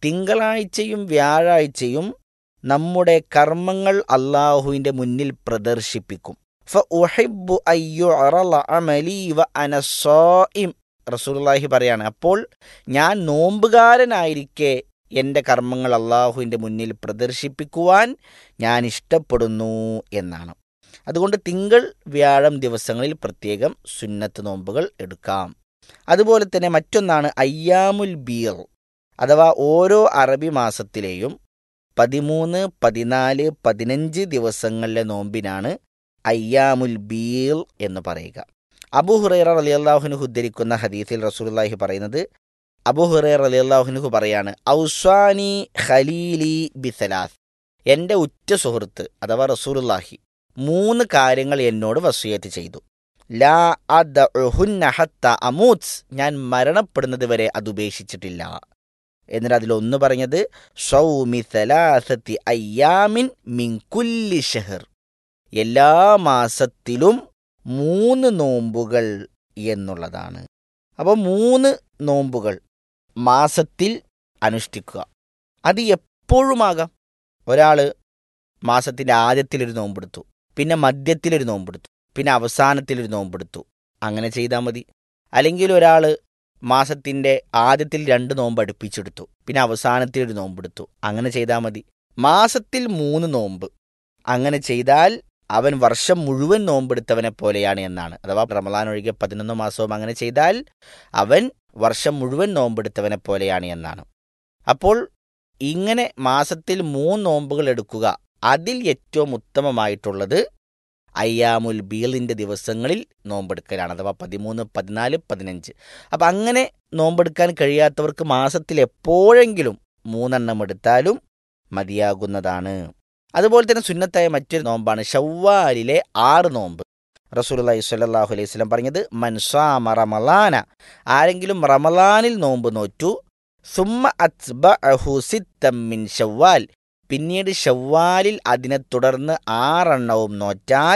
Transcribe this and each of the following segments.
തിങ്കളാഴ്ചയും വ്യാഴാഴ്ചയും നമ്മുടെ കർമ്മങ്ങൾ അള്ളാഹുവിൻ്റെ മുന്നിൽ പ്രദർശിപ്പിക്കും ഫഉഹിബ്ബു അയ്യുഅറള അമലി വ അന സ്വാഇം റസൂലുള്ളാഹി പറയാണ് അപ്പോൾ ഞാൻ നോമ്പുകാരനായിരിക്കെ എൻ്റെ കർമ്മങ്ങൾ അള്ളാഹുവിൻ്റെ മുന്നിൽ പ്രദർശിപ്പിക്കുവാൻ ഞാൻ ഇഷ്ടപ്പെടുന്നു എന്നാണ് അതുകൊണ്ട് തിങ്കൾ വ്യാഴം ദിവസങ്ങളിൽ പ്രത്യേകം സുന്നത്ത് നോമ്പുകൾ എടുക്കാം അതുപോലെ തന്നെ മറ്റൊന്നാണ് അയ്യാമുൽ ബീർ അഥവാ ഓരോ അറബി മാസത്തിലെയും പതിമൂന്ന് പതിനാല് പതിനഞ്ച് ദിവസങ്ങളിലെ നോമ്പിനാണ് അയ്യാമുൽ ബീർ എന്ന് പറയുക അബു ഹുറൈറ റലിയല്ലാഹുനുഹു ഉദ്ധരിക്കുന്ന ഹദീസിൽ റസൂലുള്ളാഹി പറയുന്നത് അബു ഹുറൈറ റലിയല്ലാഹുനുഹു പറയാണ് ഔസ്വാനി ഖലീലി ബിസലാസ് എൻ്റെ ഉറ്റ സുഹൃത്ത് അഥവാ റസൂലുള്ളാഹി മൂന്ന് കാര്യങ്ങൾ എന്നോട് വസിയത്ത് ചെയ്തു ലാ അദ്ഉഹുന്ന ഹത്ത അമൂത്സ് ഞാൻ മരണപ്പെടുന്നത് വരെ അത് ഉപേക്ഷിച്ചിട്ടില്ല എന്നിട്ട് അതിലൊന്ന് പറഞ്ഞത് സൗമി സലാസത്തി അയ്യാമിൻ മിൻ കുല്ലി ഷഹർ എല്ലാ മാസത്തിലും മൂന്ന് നോമ്പുകൾ എന്നുള്ളതാണ് അപ്പോൾ മൂന്ന് നോമ്പുകൾ മാസത്തിൽ അനുഷ്ഠിക്കുക അത് എപ്പോഴുമാകാം ഒരാൾ മാസത്തിൻ്റെ ആദ്യത്തിലൊരു നോമ്പെടുത്തു പിന്നെ മധ്യത്തിലൊരു നോമ്പെടുത്തു പിന്നെ അവസാനത്തിലൊരു നോമ്പെടുത്തു അങ്ങനെ ചെയ്താൽ മതി അല്ലെങ്കിൽ ഒരാൾ മാസത്തിൻ്റെ ആദ്യത്തിൽ രണ്ട് നോമ്പ് അടുപ്പിച്ചെടുത്തു പിന്നെ അവസാനത്തിൽ ഒരു നോമ്പെടുത്തു അങ്ങനെ ചെയ്താൽ മതി മാസത്തിൽ മൂന്ന് നോമ്പ് അങ്ങനെ ചെയ്താൽ അവൻ വർഷം മുഴുവൻ നോമ്പെടുത്തവനെ പോലെയാണ് എന്നാണ് അഥവാ റമലാൻ ഒഴികെ പതിനൊന്ന് മാസവും അങ്ങനെ ചെയ്താൽ അവൻ വർഷം മുഴുവൻ നോമ്പെടുത്തവനെ പോലെയാണ് എന്നാണ് അപ്പോൾ ഇങ്ങനെ മാസത്തിൽ മൂന്ന് നോമ്പുകൾ എടുക്കുക അതിൽ ഏറ്റവും ഉത്തമമായിട്ടുള്ളത് അയ്യാമുൽ ബീലിൻ്റെ ദിവസങ്ങളിൽ നോമ്പെടുക്കലാണ് അഥവാ പതിമൂന്ന് പതിനാല് പതിനഞ്ച് അപ്പം അങ്ങനെ നോമ്പെടുക്കാൻ കഴിയാത്തവർക്ക് മാസത്തിൽ എപ്പോഴെങ്കിലും മൂന്നെണ്ണം എടുത്താലും മതിയാകുന്നതാണ് അതുപോലെ തന്നെ സുന്നത്തായ മറ്റൊരു നോമ്പാണ് ഷവ്വാലിലെ ആറ് നോമ്പ് റസൂലി സ്വല്ലല്ലാഹു അലൈഹി സ്വലം പറഞ്ഞത് മൻസാമ റമലാന ആരെങ്കിലും റമലാനിൽ നോമ്പ് നോറ്റു സുമ്മ അത്ബഅഹു സിത്തം മിൻ ഷവ്വാൽ പിന്നീട് ഷവ്വാലിൽ അതിനെ തുടർന്ന് ആറെണ്ണവും നോറ്റാൽ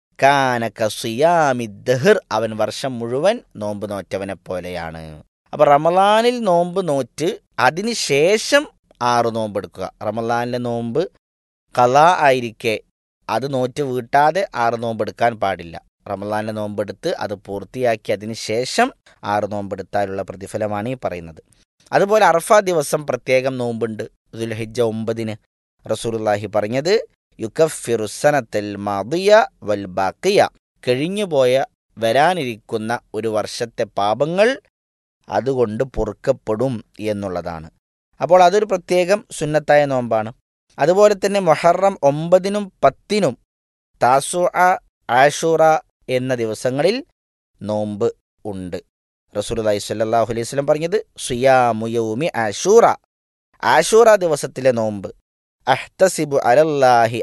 കാന കസിയാമി ദഹർ അവൻ വർഷം മുഴുവൻ നോമ്പ് നോറ്റവനെ പോലെയാണ് അപ്പൊ റമലാനിൽ നോമ്പ് നോറ്റ് അതിന് ശേഷം ആറ് നോമ്പ് എടുക്കുക റമലാനിലെ നോമ്പ് കല ആയിരിക്കെ അത് നോറ്റ് വീട്ടാതെ ആറ് നോമ്പ് എടുക്കാൻ പാടില്ല റമലാനിലെ നോമ്പെടുത്ത് അത് പൂർത്തിയാക്കി അതിന് ശേഷം ആറ് നോമ്പെടുത്താലുള്ള പ്രതിഫലമാണ് ഈ പറയുന്നത് അതുപോലെ അർഫ ദിവസം പ്രത്യേകം നോമ്പുണ്ട് ദുൽഹിജ ഒമ്പതിന് റസൂലുള്ളാഹി പറഞ്ഞത് യുക്കഫിറുസനത്തൽ മാദിയ വൽ ബാക്കിയ കഴിഞ്ഞുപോയ വരാനിരിക്കുന്ന ഒരു വർഷത്തെ പാപങ്ങൾ അതുകൊണ്ട് പൊറുക്കപ്പെടും എന്നുള്ളതാണ് അപ്പോൾ അതൊരു പ്രത്യേകം സുന്നത്തായ നോമ്പാണ് അതുപോലെ തന്നെ മൊഹറം ഒമ്പതിനും പത്തിനും താസു ആഷൂറ എന്ന ദിവസങ്ങളിൽ നോമ്പ് ഉണ്ട് റസൂലി സ്വല്ലല്ലാഹു അലൈഹി വസല്ലം പറഞ്ഞത് സുയാമുയൗമി ആഷൂറ ആഷൂറ ദിവസത്തിലെ നോമ്പ് അഹ്തസിബു അലല്ലാഹി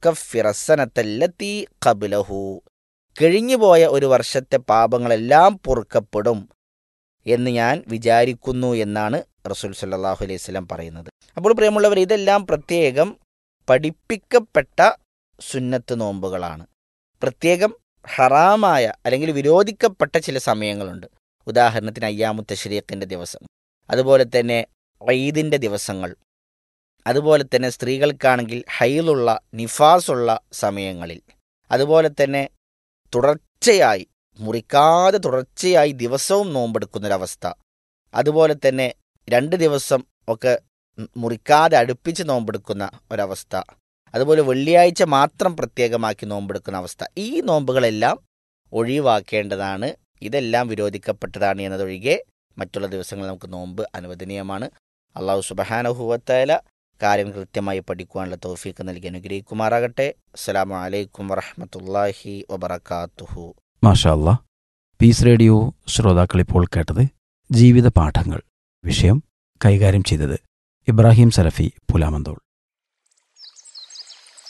അയ്യുക്കഫിറസനത്തല്ലത്തി ഖബ്ലഹു കഴിഞ്ഞുപോയ ഒരു വർഷത്തെ പാപങ്ങളെല്ലാം പൊറുക്കപ്പെടും എന്ന് ഞാൻ വിചാരിക്കുന്നു എന്നാണ് റസൂൽ സല്ലാഹു അലൈഹി സ്വലം പറയുന്നത് അപ്പോൾ പ്രിയമുള്ളവർ ഇതെല്ലാം പ്രത്യേകം പഠിപ്പിക്കപ്പെട്ട സുന്നത്ത് നോമ്പുകളാണ് പ്രത്യേകം ഹറാമായ അല്ലെങ്കിൽ വിരോധിക്കപ്പെട്ട ചില സമയങ്ങളുണ്ട് ഉദാഹരണത്തിന് അയ്യാമു തഷ്രീഖിൻ്റെ ദിവസം അതുപോലെ തന്നെ ഈദിൻ്റെ ദിവസങ്ങൾ അതുപോലെ തന്നെ സ്ത്രീകൾക്കാണെങ്കിൽ ഹൈലുള്ള നിഫാസുള്ള സമയങ്ങളിൽ അതുപോലെ തന്നെ തുടർച്ചയായി മുറിക്കാതെ തുടർച്ചയായി ദിവസവും നോമ്പെടുക്കുന്നൊരവസ്ഥ അതുപോലെ തന്നെ രണ്ട് ദിവസം ഒക്കെ മുറിക്കാതെ അടുപ്പിച്ച് നോമ്പെടുക്കുന്ന ഒരവസ്ഥ അതുപോലെ വെള്ളിയാഴ്ച മാത്രം പ്രത്യേകമാക്കി നോമ്പെടുക്കുന്ന അവസ്ഥ ഈ നോമ്പുകളെല്ലാം ഒഴിവാക്കേണ്ടതാണ് ഇതെല്ലാം വിരോധിക്കപ്പെട്ടതാണ് എന്നതൊഴികെ മറ്റുള്ള ദിവസങ്ങളിൽ നമുക്ക് നോമ്പ് അനുവദനീയമാണ് അള്ളാഹു സുബഹാനഹുവത്തേല കാര്യം കൃത്യമായി പഠിക്കുവാനുള്ള തോഫീക്ക് നൽകി അനുഗ്രഹിക്കുമാറാകട്ടെ അസ്സലാമു അലൈക്കും വറഹമത്തല്ലാഹി വബർക്കാത്തുഹു മാഷാ അല്ലാ പീസ് റേഡിയോ ശ്രോതാക്കൾ ഇപ്പോൾ കേട്ടത് ജീവിത പാഠങ്ങൾ വിഷയം കൈകാര്യം ചെയ്തത് ഇബ്രാഹിം സലഫി പുലാമന്തോൾ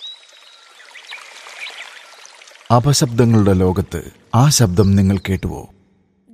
അപശബ്ദങ്ങളുടെ ലോകത്ത് ആ ശബ്ദം നിങ്ങൾ കേട്ടുവോ